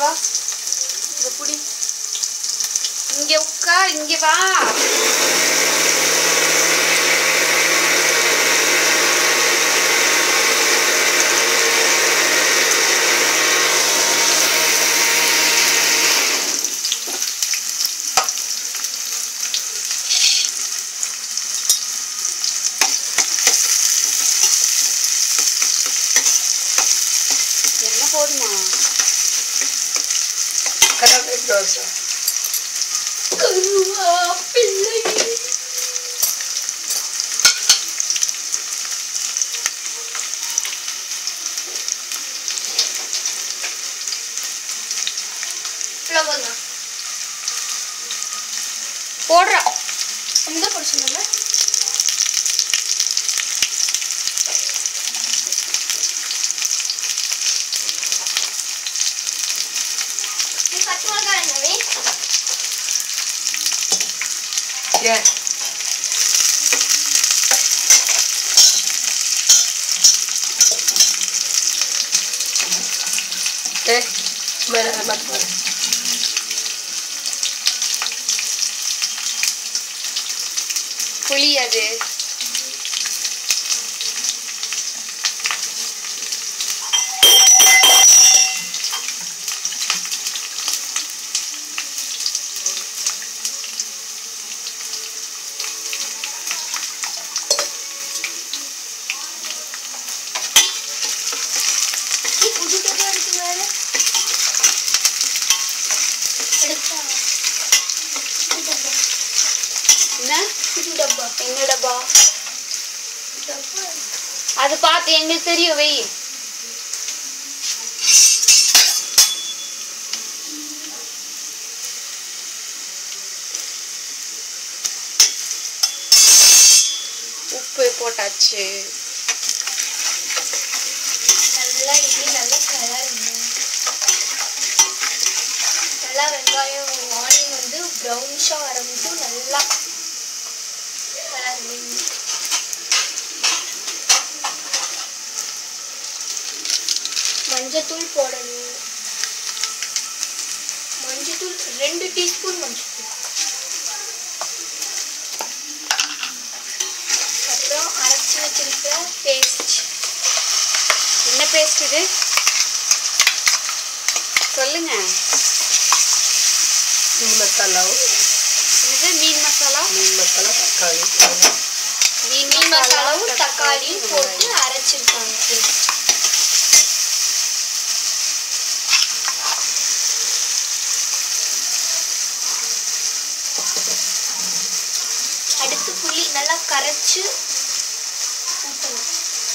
வா இந்த புடி இங்க உட்கார் இங்க வா என்ன போதுமா கருவேப்பிலை தோசை கருவாப்பிள்ளை போடுறா எந்த படிச்சுங்க நீ பத்து மிளகா என்னவே ஏன் ஏ மேலே மாட்டு புளி அது நீ புது டப்பா இருக்கு மேல எடுத்தா புது டப்பா என்ன புது டப்பா என்ன டப்பா டப்பா அது பார்த்து எங்களுக்கு தெரியும் வை உப்பு போட்டாச்சு நல்லா இட்லி நல்லா கலருங்க நல்லா வெங்காயம் ஆனியன் வந்து ப்ரௌனிஷாக வர மட்டும் நல்லா கலருங்க மஞ்சத்தூள் போடணும் மஞ்சத்தூள் ரெண்டு டீஸ்பூன் மஞ்சத்தூள் அப்புறம் அரைச்சி வச்சிருக்க பேஸ்ட் என்ன பேஸ்ட் இது சொல்லுங்க மீன் மசாலாவும் இது மீன் மசாலா மீன் மசாலா தக்காளி மீன் மீன் மசாலாவும் மசாலாவும் தக்காளியும் போட்டு வெங்காயம். அரைச்சிருக்காங்க அடுத்து புளி நல்லா கரைச்சு ஊற்றணும்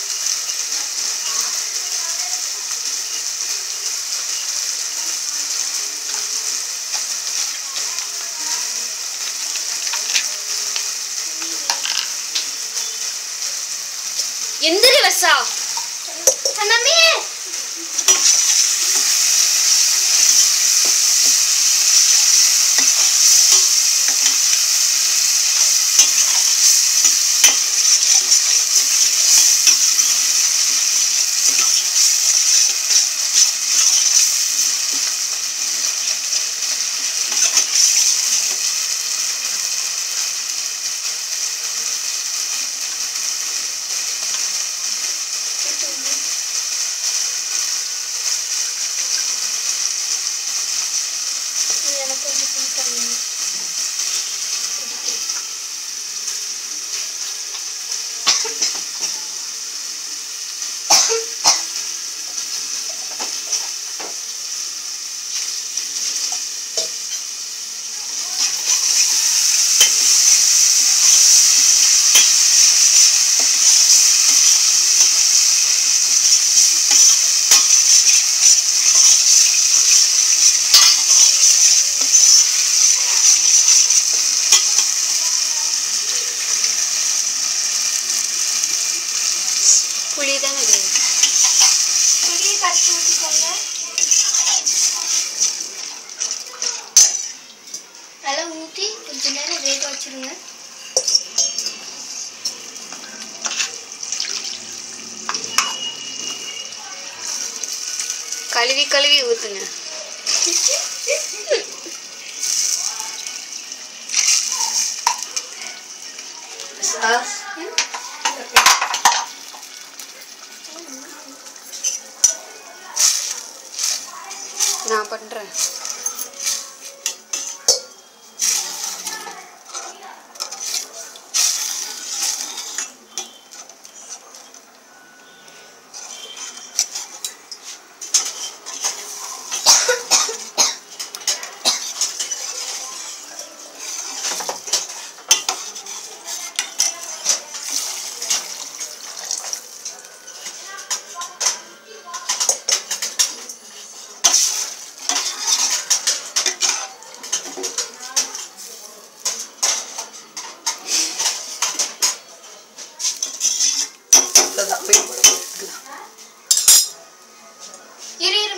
எந்திரி வசா அண்ணாமே எனக்கு கொஞ்சம் கொடுத்தாங்க புளி தானே இது புளியை கரைச்சி ஊற்றிக்கோங்க நல்லா ஊற்றி கொஞ்ச நேரம் வேக வச்சிருங்க கழுவி கழுவி ஊத்துங்க சாஸ் நான் பண்ணுறேன்